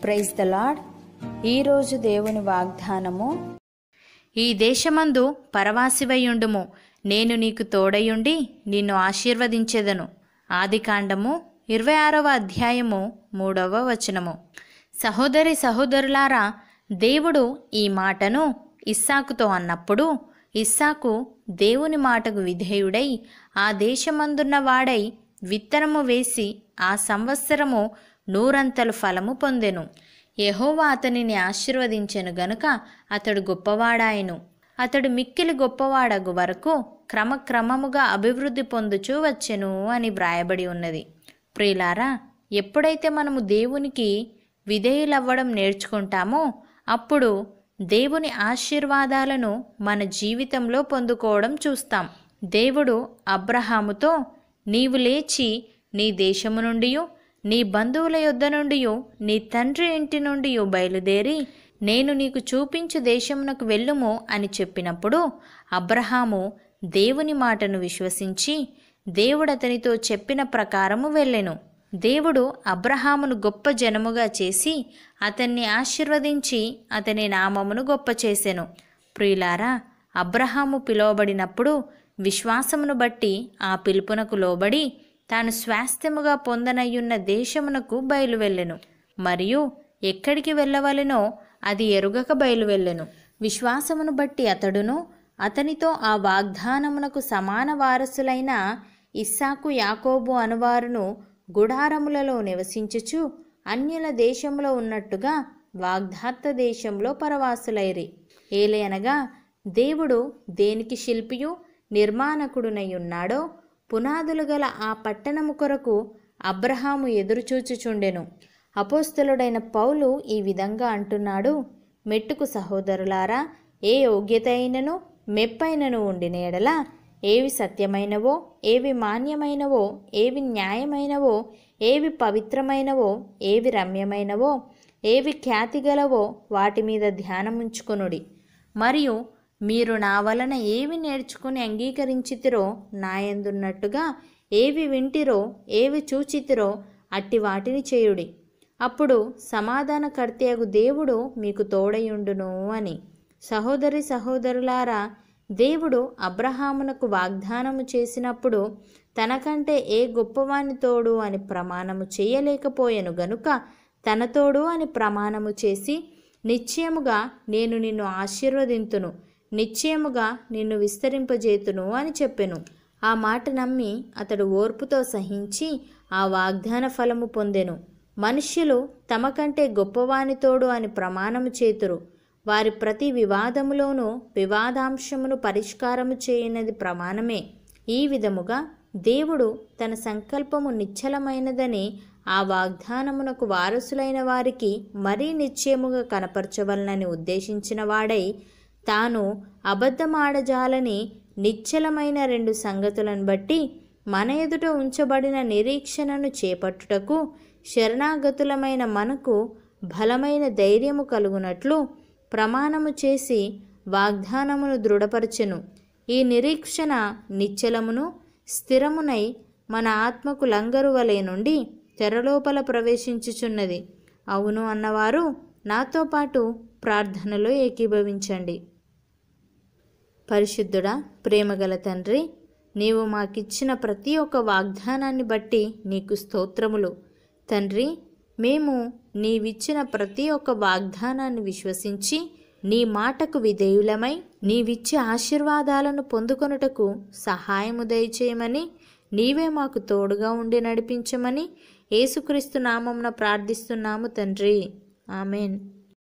praise the lord ఈరోజు దేవుని వాగ్దానము ఈ దేశమందు పరవాసివయుండుము నేను నీకు తోడయుండి నిన్ను ఆశీర్వదించెదను ఆదికాండము ఇరవై ఆరవ అధ్యాయము మూడవ వచనము సహోదరి సహోదరులారా దేవుడు ఈ మాటను ఇస్సాకుతో అన్నప్పుడు ఇస్సాకు దేవుని మాటకు విధేయుడై ఆ దేశమందున్న వాడై విత్తనము వేసి ఆ సంవత్సరము నూరంతలు ఫలము పొందెను యెహోవా అతనిని ఆశీర్వదించెను గనుక అతడు గొప్పవాడాయను అతడు మిక్కిలి గొప్పవాడగు వరకు క్రమక్రమముగా అభివృద్ధి పొందుచూ వచ్చెను అని వ్రాయబడి ఉన్నది ప్రియులారా ఎప్పుడైతే మనము దేవునికి విధేయులవ్వడం నేర్చుకుంటామో అప్పుడు దేవుని ఆశీర్వాదాలను మన జీవితంలో పొందుకోవడం చూస్తాం దేవుడు అబ్రహాముతో నీవు లేచి నీ దేశము నుండి నీ బంధువుల యొద్ద నుండి నీ తండ్రి ఇంటి నుండి బయలుదేరి నేను నీకు చూపించు దేశమునకు వెళ్ళుము అని చెప్పినప్పుడు అబ్రహాము దేవుని మాటను విశ్వసించి దేవుడు అతనితో చెప్పిన ప్రకారము వెళ్ళెను దేవుడు అబ్రహామును గొప్ప జనముగా చేసి అతన్ని ఆశీర్వదించి అతని నామమును గొప్ప చేసెను ప్రియులారా అబ్రహాము పిలువబడినప్పుడు విశ్వాసమును బట్టి ఆ పిలుపునకు లోబడి తాను స్వాస్థ్యముగా పొందనయ్యున్న దేశమునకు బయలువెళ్ళెను మరియు ఎక్కడికి వెళ్ళవలెనో అది ఎరుగక బయలువెళ్ళెను విశ్వాసమును బట్టి అతడును అతనితో ఆ వాగ్దానమునకు సమాన వారసులైన ఇస్సాకు యాకోబు అనువారును గుడారములలో నివసించుచు అన్యుల దేశంలో ఉన్నట్టుగా వాగ్దాత్త దేశంలో పరవాసులైరి ఏలయనగా దేవుడు దేనికి శిల్పియు నిర్మాణకుడునై ఉన్నాడో పునాదులు గల ఆ పట్టణము కొరకు అబ్రహాము ఎదురుచూచుచుండెను అపోస్తలుడైన పౌలు ఈ విధంగా అంటున్నాడు మెట్టుకు సహోదరులారా ఏ యోగ్యత అయినను మెప్పైనను ఉండిన ఎడల ఏవి సత్యమైనవో ఏవి మాన్యమైనవో ఏవి న్యాయమైనవో ఏవి పవిత్రమైనవో ఏవి రమ్యమైనవో ఏవి ఖ్యాతిగలవో వాటి మీద ధ్యానముంచుకొనుడి మరియు మీరు నా వలన ఏవి నేర్చుకుని అంగీకరించితిరో నాయందున్నట్టుగా ఏవి వింటిరో ఏవి చూచితిరో అట్టి వాటిని చేయుడి అప్పుడు సమాధానకర్తయగు దేవుడు మీకు తోడయుండును అని సహోదరి సహోదరులారా దేవుడు అబ్రహామునకు వాగ్దానము చేసినప్పుడు తనకంటే ఏ గొప్పవాని తోడు అని ప్రమాణము చేయలేకపోయెను గనుక తన తోడు అని ప్రమాణము చేసి నిశ్చయముగా నేను నిన్ను ఆశీర్వదింతును నిశ్చయముగా నిన్ను విస్తరింపజేతును అని చెప్పెను ఆ మాట నమ్మి అతడు ఓర్పుతో సహించి ఆ వాగ్దాన ఫలము పొందెను మనుష్యులు తమ కంటే గొప్పవానితోడు అని ప్రమాణము చేతురు వారి ప్రతి వివాదములోనూ వివాదాంశమును పరిష్కారము చేయనది ప్రమాణమే ఈ విధముగా దేవుడు తన సంకల్పము నిశ్చలమైనదని ఆ వాగ్దానమునకు వారసులైన వారికి మరీ నిశ్చయముగా కనపరచవలనని ఉద్దేశించిన వాడై తాను అబద్ధమాడజాలని నిశ్చలమైన రెండు సంగతులను బట్టి మన ఎదుట ఉంచబడిన నిరీక్షణను చేపట్టుటకు శరణాగతులమైన మనకు బలమైన ధైర్యము కలుగునట్లు ప్రమాణము చేసి వాగ్దానమును దృఢపరచెను ఈ నిరీక్షణ నిశ్చలమును స్థిరమునై మన ఆత్మకు లంగరు వలె నుండి తెరలోపల ప్రవేశించుచున్నది అవును అన్నవారు నాతో పాటు ప్రార్థనలో ఏకీభవించండి పరిశుద్ధుడా ప్రేమగల తండ్రి నీవు మాకిచ్చిన ప్రతి ఒక్క వాగ్దానాన్ని బట్టి నీకు స్తోత్రములు తండ్రి మేము నీవిచ్చిన ప్రతి ఒక్క వాగ్దానాన్ని విశ్వసించి నీ మాటకు విధేయులమై నీవిచ్చే ఆశీర్వాదాలను పొందుకొనుటకు సహాయము దయచేయమని నీవే మాకు తోడుగా ఉండి నడిపించమని యేసుక్రీస్తు నామంన ప్రార్థిస్తున్నాము తండ్రి ఆమెన్